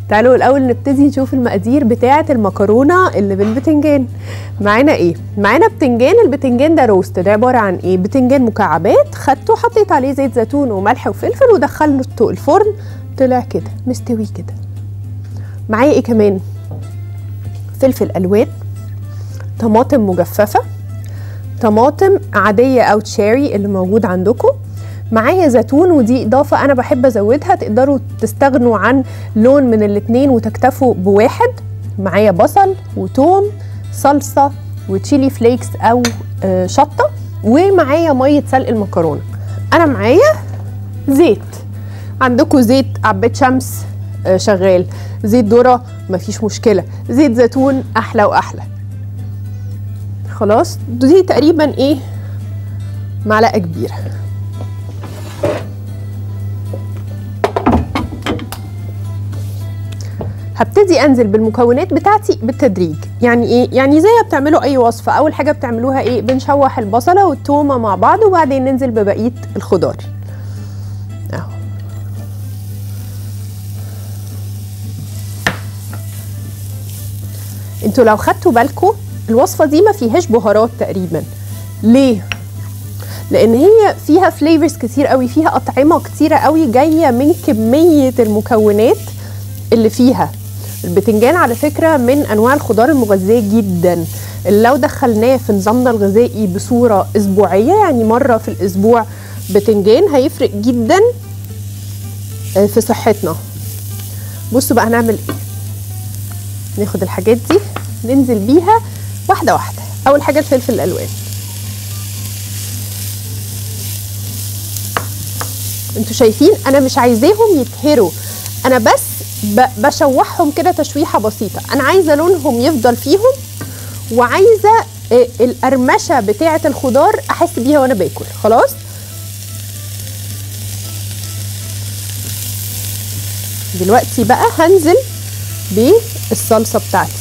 تعالوا الاول نبتدي نشوف المقادير بتاعه المكرونه اللي بالبتنجان معانا ايه معانا بتنجان البتنجان ده روست ده عباره عن ايه بتنجان مكعبات خدته حطيت عليه زيت زيتون وملح وفلفل ودخلته الفرن طلع كده مستوي كده معايا ايه كمان فلفل الوان طماطم مجففه طماطم عاديه او تشيري اللي موجود عندكم معايا زيتون ودي اضافه انا بحب ازودها تقدروا تستغنوا عن لون من الاتنين وتكتفوا بواحد معايا بصل وتوم صلصه وتشيلي فليكس او آه، شطه ومعايا ميه سلق المكرونه انا معايا زيت عندكم زيت عباد شمس آه، شغال زيت ذره مفيش مشكله زيت زيتون احلى واحلى خلاص دي تقريبا ايه معلقه كبيره هبتدي انزل بالمكونات بتاعتي بالتدريج يعني ايه يعني زي ما بتعملوا اي وصفه اول حاجه بتعملوها ايه بنشوح البصله والتومه مع بعض وبعدين ننزل ببقيه الخضار اهو انتوا لو خدتوا بالكم الوصفه دي ما فيهاش بهارات تقريبا ليه لان هي فيها فليفرز كتير قوي فيها اطعمه كتيره قوي جايه من كميه المكونات اللي فيها البتنجان على فكره من انواع الخضار المغذيه جدا اللي لو دخلناه في نظامنا الغذائي بصوره اسبوعيه يعني مره في الاسبوع بتنجان هيفرق جدا آه، في صحتنا بصوا بقى هنعمل ايه ناخد الحاجات دي ننزل بيها واحده واحده اول حاجه الفلفل الالوان انتوا شايفين انا مش عايزاهم يتهروا انا بس ب- بشوحهم كده تشويحه بسيطه انا عايزه لونهم يفضل فيهم وعايزه آه، القرمشه بتاعه الخضار احس بيها وانا باكل خلاص دلوقتي بقى هنزل بالصلصه بتاعتي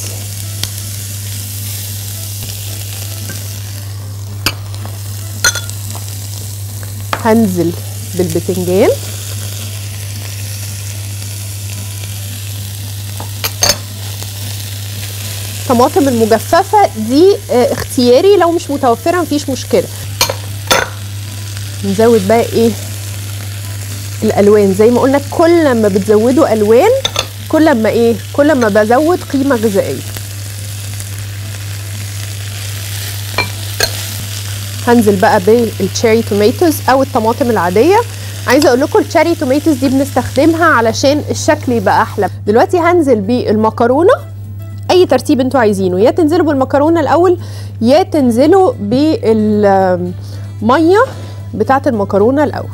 هنزل بالبتنجان الطماطم المجففة دي آه، اختياري لو مش متوفرة مفيش مشكلة نزود بقى ايه الالوان زي ما قلنا كل ما بتزودوا الوان كل ما ايه كل ما بزود قيمة غذائية هنزل بقى بالتشيري توميتوز او الطماطم العاديه عايزه اقول لكم التشيري توميتوز دي بنستخدمها علشان الشكل يبقى احلى دلوقتي هنزل بالمكرونه اي ترتيب انتوا عايزينه يا تنزلوا بالمكرونه الاول يا تنزلوا بالميه بتاعه المكرونه الاول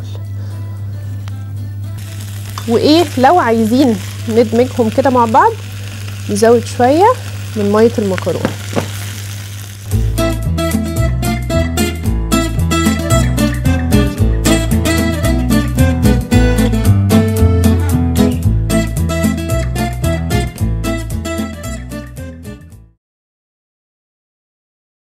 وايه لو عايزين ندمجهم كده مع بعض نزود شويه من ميه المكرونه